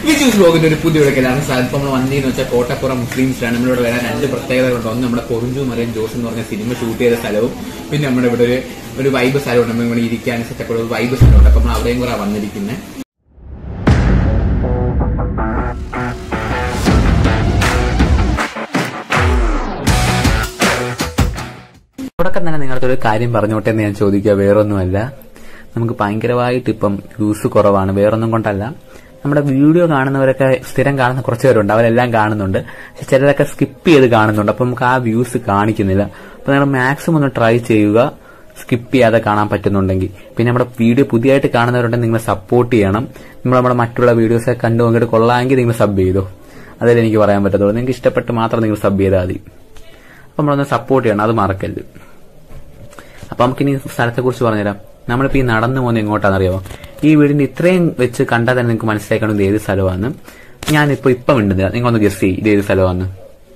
വിജൂസ് ബ്ലോഗിന്റെ ഒരു പുതിയ വിളക്കലാണ് സാധിപ്പം നമ്മൾ വന്നതെന്ന് വെച്ചാൽ കോട്ടപ്പുറം മുസ്ലിംസിലാണ് നമ്മളിവിടെ വരാൻ രണ്ട് പ്രത്യേകതകളുണ്ട് ഒന്ന് നമ്മുടെ പൊറിഞ്ചു മറിയൻ ജോസ് എന്ന് പറഞ്ഞ സിനിമ ഷൂട്ട് ചെയ്ത സ്ഥലവും പിന്നെ നമ്മുടെ ഇവിടെ ഒരു ഒരു വൈബ് സ്ഥലമുണ്ട് നമ്മൾ ഇവിടെ ഇരിക്കാൻ സെറ്റപ്പ് ഒരു വൈബ് സ്ഥലമുണ്ട് അപ്പൊ നമ്മൾ അവിടെയും കൂടെ വന്നിരിക്കുന്നത് തുടക്കം തന്നെ നിങ്ങളുടെ ഒരു കാര്യം പറഞ്ഞോട്ടെ എന്ന് ഞാൻ ചോദിക്കുക വേറൊന്നുമല്ല നമുക്ക് ഭയങ്കരമായിട്ട് ഇപ്പം വ്യൂസ് കുറവാണ് വേറൊന്നും കൊണ്ടല്ല നമ്മുടെ വീഡിയോ കാണുന്നവരൊക്കെ സ്ഥിരം കാണുന്ന കുറച്ച് പേരുണ്ട് അവരെല്ലാം കാണുന്നുണ്ട് പക്ഷെ ചിലരൊക്കെ സ്കിപ്പ് ചെയ്ത് കാണുന്നുണ്ട് അപ്പൊ നമുക്ക് ആ വ്യൂസ് കാണിക്കുന്നില്ല അപ്പൊ നിങ്ങൾ മാക്സിമം ഒന്ന് ട്രൈ ചെയ്യുക സ്കിപ്പ് ചെയ്യാതെ കാണാൻ പറ്റുന്നുണ്ടെങ്കിൽ പിന്നെ നമ്മുടെ വീഡിയോ പുതിയതായിട്ട് കാണുന്നവരുണ്ടെങ്കിൽ നിങ്ങൾ സപ്പോർട്ട് ചെയ്യണം നമ്മൾ നമ്മുടെ മറ്റുള്ള വീഡിയോസ് കണ്ടു നോക്കിയിട്ട് കൊള്ളാമെങ്കിൽ നിങ്ങൾ സബ് ചെയ്തോ അതല്ലേ എനിക്ക് പറയാൻ പറ്റത്തുള്ളൂ നിങ്ങൾക്ക് ഇഷ്ടപ്പെട്ട് മാത്രം നിങ്ങൾ സബ് ചെയ്താൽ മതി അപ്പൊ നമ്മളൊന്ന് സപ്പോർട്ട് ചെയ്യണം അത് മറക്കരുത് അപ്പൊ നമുക്കിനി സ്ഥലത്തെ കുറിച്ച് പറഞ്ഞുതരാം നമ്മളിപ്പോ ഈ നടന്നു പോകുന്ന എങ്ങോട്ടാണെന്നറിയാമോ ഈ വീടിന്റെ ഇത്രയും വെച്ച് കണ്ടാൽ തന്നെ നിങ്ങൾക്ക് മനസ്സിലാക്കണം ഇത് ഏത് സ്ഥലമാണ് ഞാനിപ്പോ ഇപ്പൊ മിണ്ടുന്നില്ല നിങ്ങൾ ഒന്ന് ഗസ് ചെയ്യും ഇത് ഏത് സ്ഥലമാണ്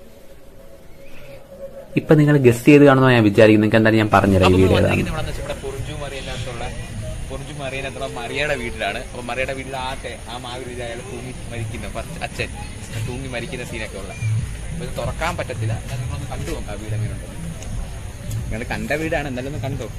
ഇപ്പൊ നിങ്ങൾ ഗസ് ചെയ്ത് കാണുന്നോ ഞാൻ വിചാരിക്കുന്നു നിങ്ങൾക്ക് എന്തായാലും ഞാൻ പറഞ്ഞുതരാം ഈ വീട് ഏതാണ് പൊറിഞ്ചു മറിയനകത്തുള്ള പൊറിഞ്ചു മറിയനകത്തുള്ള മറിയയുടെ വീട്ടിലാണ് അപ്പൊ മറിയയുടെ വീട്ടിൽ ആട്ടെ ആ മാവിൽ അയാൾ തൂങ്ങി മരിക്കുന്ന ഫസ്റ്റ് അച്ഛൻ തൂങ്ങി മരിക്കുന്ന സീനൊക്കെ ഉള്ള അപ്പൊ ഇത് തുറക്കാൻ പറ്റത്തില്ല എന്നാൽ നിങ്ങളൊന്ന് കണ്ടു നോക്കാം ആ വീട് എങ്ങനെയുണ്ട് നിങ്ങൾ കണ്ട വീടാണ് എന്തായാലും ഒന്ന് കണ്ടോ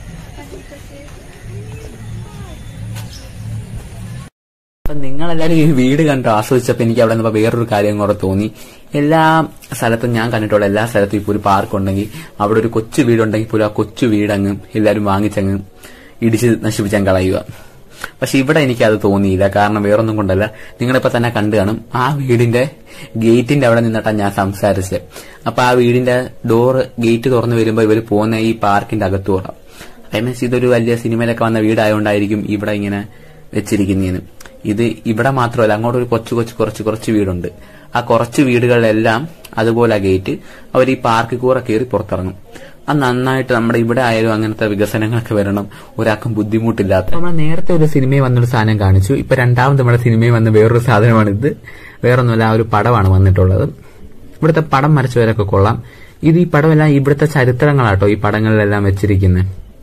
അപ്പൊ നിങ്ങളെല്ലാരും ഈ വീട് കണ്ടു ആസ്വദിച്ചപ്പോ എനിക്ക് അവിടെ നിന്ന് വേറൊരു കാര്യം കൂടെ തോന്നി എല്ലാ സ്ഥലത്തും ഞാൻ കണ്ടിട്ടുള്ള എല്ലാ സ്ഥലത്തും ഇപ്പൊ ഒരു പാർക്ക് ഉണ്ടെങ്കിൽ അവിടെ ഒരു കൊച്ചു വീടുണ്ടെങ്കിൽ പോലും ആ കൊച്ചു വീടങ്ങ് എല്ലാവരും വാങ്ങിച്ചങ്ങ് ഇടിച്ച് നശിപ്പിച്ചാൽ കളയുക പക്ഷെ ഇവിടെ എനിക്ക് അത് തോന്നിയില്ല കാരണം വേറൊന്നും കൊണ്ടല്ല നിങ്ങളിപ്പോ തന്നെ കണ്ടു കാണും ആ വീടിന്റെ ഗേറ്റിന്റെ അവിടെ നിന്നിട്ടാണ് ഞാൻ സംസാരിച്ചത് അപ്പൊ ആ വീടിന്റെ ഡോറ് ഗേറ്റ് തുറന്നു വരുമ്പോ ഇവർ പോകുന്ന ഈ പാർക്കിന്റെ അകത്തു കൂടാം ഐ മീൻസ് ഇതൊരു വലിയ സിനിമയിലൊക്കെ വന്ന വീടായതുകൊണ്ടായിരിക്കും ഇവിടെ ഇങ്ങനെ വെച്ചിരിക്കുന്നതിന് ഇത് ഇവിടെ മാത്രമല്ല അങ്ങോട്ട് ഒരു കൊച്ചു കൊച്ചു കുറച്ച് കുറച്ച് വീടുണ്ട് ആ കുറച്ച് വീടുകളിലെല്ലാം അതുപോലെ ഗേറ്റ് അവർ ഈ പാർക്കിൽ കൂടെ കയറി പുറത്തിറങ്ങും അത് നന്നായിട്ട് നമ്മുടെ ഇവിടെ ആയാലും അങ്ങനത്തെ വികസനങ്ങളൊക്കെ വരണം ഒരാൾക്കും ബുദ്ധിമുട്ടില്ലാത്ത നമ്മൾ നേരത്തെ ഒരു സിനിമയിൽ വന്നൊരു സാധനം കാണിച്ചു ഇപ്പൊ രണ്ടാമത് നമ്മുടെ സിനിമയിൽ വന്ന വേറൊരു സാധനമാണിത് വേറൊന്നുമല്ല ആ ഒരു പടമാണ് വന്നിട്ടുള്ളത് ഇവിടുത്തെ പടം വരച്ചവരൊക്കെ കൊള്ളാം ഇത് ഈ പടമെല്ലാം ഇവിടുത്തെ ചരിത്രങ്ങളാട്ടോ ഈ പടങ്ങളിലെല്ലാം വെച്ചിരിക്കുന്നത്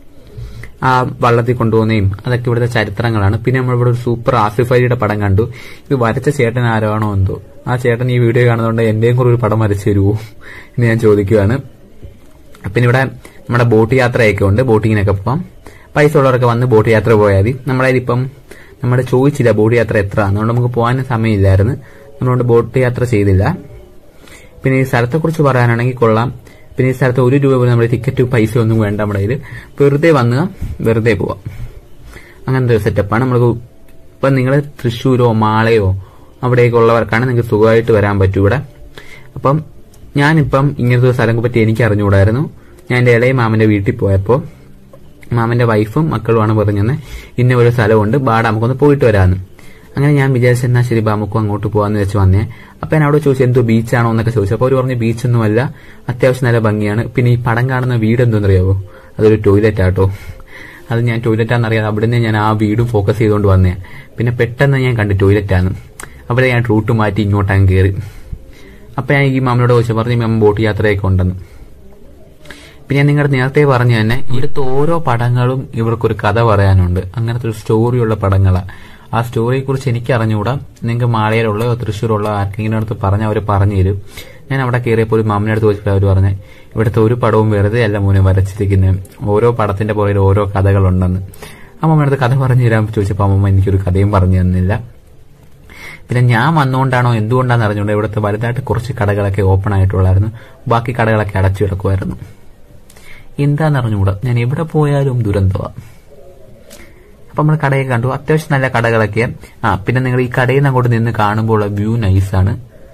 ആ വള്ളത്തിൽ കൊണ്ടുപോകുന്നതും അതൊക്കെ ഇവിടുത്തെ ചരിത്രങ്ങളാണ് പിന്നെ നമ്മൾ ഇവിടെ ഒരു സൂപ്പർ ആസിഫ് അലിയുടെ പടം കണ്ടു ഇത് വരച്ച ചേട്ടൻ ആരാണോ എന്തോ ആ ചേട്ടൻ ഈ വീഡിയോ കാണുന്നതുകൊണ്ട് എന്റെയും കൂടെ ഒരു പടം വരച്ചു തരുമോ എന്ന് ഞാൻ ചോദിക്കുകയാണ് പിന്നെ ഇവിടെ നമ്മുടെ ബോട്ട് യാത്രയൊക്കെ ഉണ്ട് ബോട്ടിങ്ങിനൊക്കെ പോവാം പൈസ ഉള്ളവരൊക്കെ വന്ന് ബോട്ട് യാത്ര പോയാൽ മതി നമ്മളെ ഇപ്പം നമ്മുടെ ചോദിച്ചില്ല ബോട്ട് യാത്ര എത്ര അതുകൊണ്ട് നമുക്ക് പോകാൻ സമയമില്ലായിരുന്നു അതുകൊണ്ട് ബോട്ട് യാത്ര ചെയ്തില്ല പിന്നെ ഈ സ്ഥലത്തെക്കുറിച്ച് പറയാനാണെങ്കിൽ കൊള്ളാം പിന്നെ ഈ സ്ഥലത്ത് ഒരു രൂപ പോലും നമ്മുടെ ടിക്കറ്റ് പൈസ ഒന്നും വേണ്ട നമ്മുടെ കയ്യിൽ വെറുതെ വന്ന് വെറുതെ പോവാം അങ്ങനത്തെ ഒരു സെറ്റപ്പാണ് നമുക്ക് ഇപ്പം നിങ്ങൾ തൃശ്ശൂരോ മാളയോ അവിടെയൊക്കെ ഉള്ളവർക്കാണ് നിങ്ങൾക്ക് സുഖമായിട്ട് വരാൻ പറ്റൂ ഇവിടെ അപ്പം ഞാനിപ്പം ഇങ്ങനത്തെ ഒരു സ്ഥലം പറ്റി എനിക്ക് അറിഞ്ഞുകൂടായിരുന്നു ഞാൻ എൻ്റെ ഇളയ മാമന്റെ വീട്ടിൽ പോയപ്പോൾ മാമന്റെ വൈഫും മക്കളുമാണ് പറഞ്ഞത് ഇന്ന ഒരു സ്ഥലമുണ്ട് ബാട നമുക്കൊന്ന് പോയിട്ട് വരാമെന്ന് അങ്ങനെ ഞാൻ വിചാരിച്ചു എന്നാ ശരി ബാ നമുക്കും അങ്ങോട്ട് പോകാന്ന് വെച്ച് വന്നേ അപ്പൊ ഞാൻ അവിടെ ചോദിച്ചു എന്തോ ബീച്ചാണോ എന്നൊക്കെ ചോദിച്ചു അപ്പോൾ അവർ പറഞ്ഞു ബീച്ചൊന്നുമല്ല അത്യാവശ്യം നല്ല ഭംഗിയാണ് പിന്നെ ഈ പടം കാണുന്ന വീട് എന്തോന്നറിയാവോ അതൊരു ടോയ്ലറ്റ് ആട്ടോ അത് ഞാൻ ടോയ്ലറ്റാണെന്നറിയാതെ അവിടുന്ന് ഞാൻ ആ വീടും ഫോക്കസ് ചെയ്തുകൊണ്ട് വന്നേ പിന്നെ പെട്ടെന്ന് ഞാൻ കണ്ടു ടോയ്ലറ്റാണ് അവിടെ ഞാൻ റൂട്ട് മാറ്റി ഇങ്ങോട്ടങ്ങ് കയറി അപ്പൊ ഞാൻ ഈ മാമനോട് ചോദിച്ചു പറഞ്ഞു മാമ ബോട്ട് യാത്രയൊക്കെ ഉണ്ടെന്ന് പിന്നെ ഞാൻ നിങ്ങളുടെ നേരത്തെ പറഞ്ഞു തന്നെ ഇവിടുത്തെ ഓരോ പടങ്ങളും ഇവർക്കൊരു കഥ പറയാനുണ്ട് അങ്ങനത്തെ ഒരു സ്റ്റോറിയുള്ള പടങ്ങളാണ് ആ സ്റ്റോറിയെ കുറിച്ച് എനിക്ക് അറിഞ്ഞുകൂടാ നിങ്ങൾക്ക് മാളയിലുള്ളോ തൃശ്ശൂരുള്ള ആർക്കെങ്കിലും അടുത്ത് പറഞ്ഞാൽ അവർ പറഞ്ഞു തരും ഞാൻ അവിടെ കയറിയപ്പോൾ ഒരു മാമിന്റെ അടുത്ത് ചോദിച്ചപ്പോൾ അവർ പറഞ്ഞു ഇവിടുത്തെ ഒരു പടവും വെറുതെ അല്ല മോനെ വരച്ചിരിക്കുന്നത് ഓരോ പടത്തിന്റെ പുറകിൽ ഓരോ കഥകളുണ്ടെന്ന് അമ്മമ്മ അടുത്ത് കഥ പറഞ്ഞു തരാൻ ചോദിച്ചപ്പോൾ അമ്മമ്മ എനിക്കൊരു കഥയും പറഞ്ഞു തന്നില്ല പിന്നെ ഞാൻ വന്നുകൊണ്ടാണോ എന്തുകൊണ്ടാണെന്ന് അറിഞ്ഞുകൊണ്ട് ഇവിടുത്തെ വലുതായിട്ട് കുറച്ച് കടകളൊക്കെ ഓപ്പൺ ആയിട്ടുള്ളായിരുന്നു ബാക്കി കടകളൊക്കെ അടച്ചു കിടക്കുമായിരുന്നു എന്താന്ന് അറിഞ്ഞുകൂടാ ഞാൻ എവിടെ പോയാലും ദുരന്തമാണ് അപ്പൊ നമ്മൾ കടയൊക്കെ കണ്ടു അത്യാവശ്യം നല്ല കടകളൊക്കെ ആ പിന്നെ നിങ്ങൾ ഈ കടയിൽ നിന്ന് അങ്ങോട്ട് നിന്ന് കാണുമ്പോൾ വ്യൂ നൈസാണ്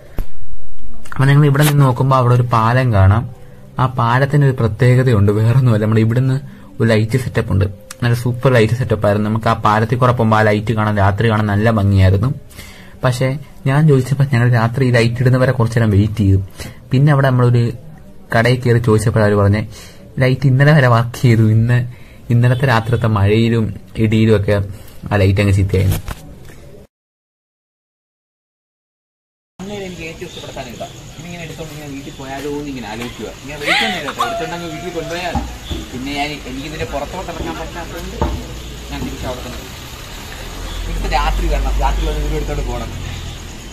അപ്പൊ നിങ്ങൾ ഇവിടെ നിന്ന് നോക്കുമ്പോൾ അവിടെ ഒരു പാലം കാണാം ആ പാലത്തിന് ഒരു പ്രത്യേകതയുണ്ട് വേറൊന്നുമല്ല നമ്മുടെ ഇവിടുന്ന് ഒരു ലൈറ്റ് സെറ്റപ്പ് ഉണ്ട് നല്ല സൂപ്പർ ലൈറ്റ് സെറ്റപ്പ് ആയിരുന്നു നമുക്ക് ആ പാലത്തിൽ കൂടെ പോകുമ്പോൾ ആ ലൈറ്റ് കാണാൻ രാത്രി കാണാൻ നല്ല ഭംഗിയായിരുന്നു പക്ഷെ ഞാൻ ചോദിച്ചപ്പോൾ ഞങ്ങൾ രാത്രി ഈ ലൈറ്റ് ഇടുന്നവരെ കുറച്ചു നേരം വെയിറ്റ് ചെയ്തു പിന്നെ അവിടെ നമ്മളൊരു കടയിൽ കയറി ചോദിച്ചപ്പോൾ അവർ പറഞ്ഞേ ലൈറ്റ് ഇന്നലെ വരെ വർക്ക് ചെയ്തു ഇന്ന് ഇന്നലത്തെ രാത്രിത്തെ മഴയിലും ഇടിയിലും ഒക്കെ ആ ലൈറ്റ് അങ്ങ് ചീത്തയായിരുന്നു അന്നേരം എനിക്ക് ഏറ്റവും ഇഷ്ടപ്പെട്ട സാധനം ഇതാ ഇങ്ങനെ എടുത്തോണ്ട് ഞാൻ വീട്ടിൽ പോയാലോ എന്ന് ഇങ്ങനെ ആലോചിക്കുക ഞാൻ വെയിറ്റ് കേട്ടോ എടുത്തോണ്ടങ്ങ് വീട്ടിൽ കൊണ്ടുപോയാൽ പിന്നെ ഞാൻ എനിക്ക് ഇതിന്റെ പുറത്തോട്ട് ഇറങ്ങാൻ പറ്റാത്തതുകൊണ്ട് ഞാൻ തിരിച്ച് അവിടെ തന്നെ ഇവിടുത്തെ രാത്രി വരണം രാത്രി വന്ന് വീട് എടുത്തോണ്ട് പോകണം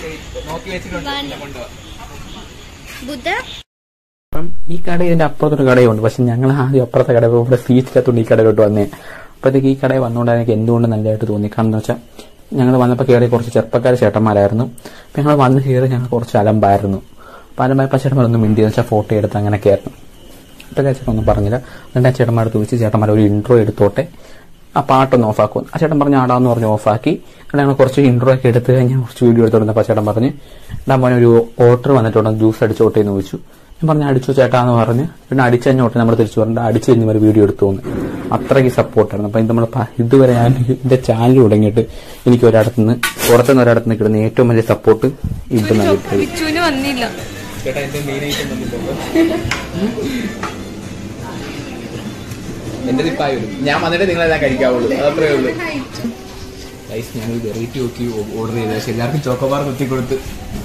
നോക്കി വെച്ചിട്ടുണ്ട് കൊണ്ടുപോകാം ബുദ്ധ അപ്പം ഈ കട ഇതിന്റെ അപ്പുറത്തൊരു കടയുണ്ട് പക്ഷെ ഞങ്ങൾ ആദ്യം അപ്പുറത്തെ കട ഇവിടെ സീറ്റിലെത്തുകൊണ്ട് ഈ കടയിലോട്ട് വന്നേ അപ്പോഴത്തേക്ക് ഈ കടയിൽ വന്നുകൊണ്ട് എനിക്ക് എന്തുകൊണ്ട് നല്ലതായിട്ട് തോന്നി കാരണം എന്ന് വെച്ചാൽ ഞങ്ങൾ വന്നപ്പോൾ കയറി കുറച്ച് ചെറുപ്പക്കാർ ചേട്ടന്മാരായിരുന്നു അപ്പം ഞങ്ങൾ വന്ന് കയറി ഞങ്ങൾ കുറച്ച് അലമ്പായിരുന്നു അപ്പം അലമ്പായപ്പോൾ ചേട്ടന്മാരൊന്നും മിണ്ടി വെച്ചാൽ ഫോട്ടോ എടുത്ത് അങ്ങനെയൊക്കെ ആയിരുന്നു അപ്പം ചേട്ടൻ ഒന്നും പറഞ്ഞില്ല എന്നിട്ട് ആ ചേട്ടന്മാരുടെ ചോദിച്ച് ചേട്ടന്മാർ ഒരു ഇൻട്രോ എടുത്തോട്ടെ ആ പാട്ടൊന്ന് ഓഫാക്കും ആ ചേട്ടൻ പറഞ്ഞു ആടാന്ന് പറഞ്ഞ് ഓഫാക്കി എന്നിട്ട് ഞങ്ങൾ കുറച്ച് ഇൻട്രോ ഒക്കെ എടുത്ത് കഴിഞ്ഞാൽ കുറച്ച് വീഡിയോ എടുത്തോണ്ടിരുന്നപ്പോൾ ആ ചേട്ടൻ പറഞ്ഞ് എടാ മോനെ ഒരു ഓർഡർ വന്നിട്ടുണ്ട് ജ്യൂസ് അടിച്ചോട്ടെ എന്ന് ചോദിച്ചു ഞാൻ പറഞ്ഞു അടിച്ചു ചേട്ടാന്ന് പറഞ്ഞ് പിന്നെ അടിച്ചു കഴിഞ്ഞോട്ടെ നമ്മൾ തിരിച്ചു പറഞ്ഞിട്ട് അടിച്ചു കഴിഞ്ഞ ഒരു വീഡിയോ എടുത്തു തോന്നി അത്രയ്ക്ക് സപ്പോർട്ടായിരുന്നു അപ്പം നമ്മൾ ഇതുവരെ ഞാൻ എന്റെ ചാനൽ തുടങ്ങിയിട്ട് എനിക്ക് ഒരിടത്തുനിന്ന് പുറത്തുനിന്ന് ഒരിടത്തുനിന്ന് കിട്ടുന്ന ഏറ്റവും വലിയ സപ്പോർട്ട് ഇവിടുന്ന് കിട്ടിയത് വിച്ചുവിന് വന്നില്ല ചേട്ടാ എന്റെ മെയിൻ ഐറ്റം വന്നിട്ടുണ്ടോ എന്റെ ഇപ്പായി വരും ഞാൻ വന്നിട്ട് നിങ്ങളെല്ലാം കഴിക്കാവുള്ളൂ അതത്രേ ഉള്ളൂ ഗൈസ് ഞങ്ങൾ വെറൈറ്റി നോക്കി ഓർഡർ ചെയ്തത് പക്ഷെ എല്ലാവർക്കും ചോക്കോബാർ കുത്തി കൊടുത്ത്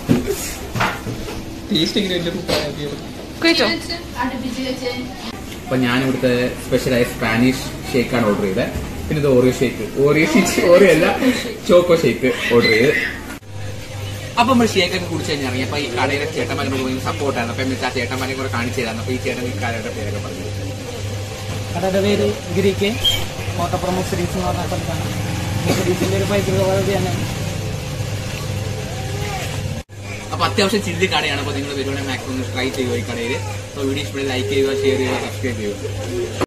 ടേസ്റ്റ് എങ്ങനെ വലിയ കുപ്പായ കഴിച്ചോ അപ്പൊ ഞാൻ ഇവിടുത്തെ സ്പെഷ്യലായ സ്പാനിഷ് ഷേക്കാണ് ഓർഡർ ചെയ്തത് പിന്നെ ഇത് Oreo shake Oreo shake Oreo അല്ല ചോക്കോ ഷേക്ക് ഓർഡർ ചെയ്ത് അപ്പൊ നമ്മൾ ഷേക്കൊക്കെ കുടിച്ച് കഴിഞ്ഞ് ഇറങ്ങി അപ്പൊ ഈ കടയിലെ ചേട്ടന്മാരെ പോയി സപ്പോർട്ടാണ് അപ്പൊ എന്നിട്ട് ആ ചേട്ടന്മാരെ കൂടെ കാണിച്ചു തരാം അപ്പൊ ഈ ചേട്ടൻ ഈ കടയുടെ പേരൊക്കെ പറഞ്ഞു കടയുടെ പേര് ഗ്രീക്ക് ഓട്ടപ്പുറം സിരീസ് എന്ന് പറഞ്ഞ സ്ഥലത്താണ് ഈ സിരീസിന്റെ ഒരു പൈതൃക പദ്ധതി തന്നെ അപ്പൊ അത്യാവശ്യം ചില്ലി കടയാണ് അപ്പൊ നിങ്ങൾ വരുവാണെങ്കിൽ മാക്സിമം ട്രൈ ചെയ്യുക ഈ കടയിൽ അപ്പൊ വീഡിയോ ഇഷ്ടപ്പെട്ട് ലൈക്ക് ചെയ്യുക ഷെയർ ചെയ്യുക സബ്സ്ക്രൈബ് ചെയ്യുക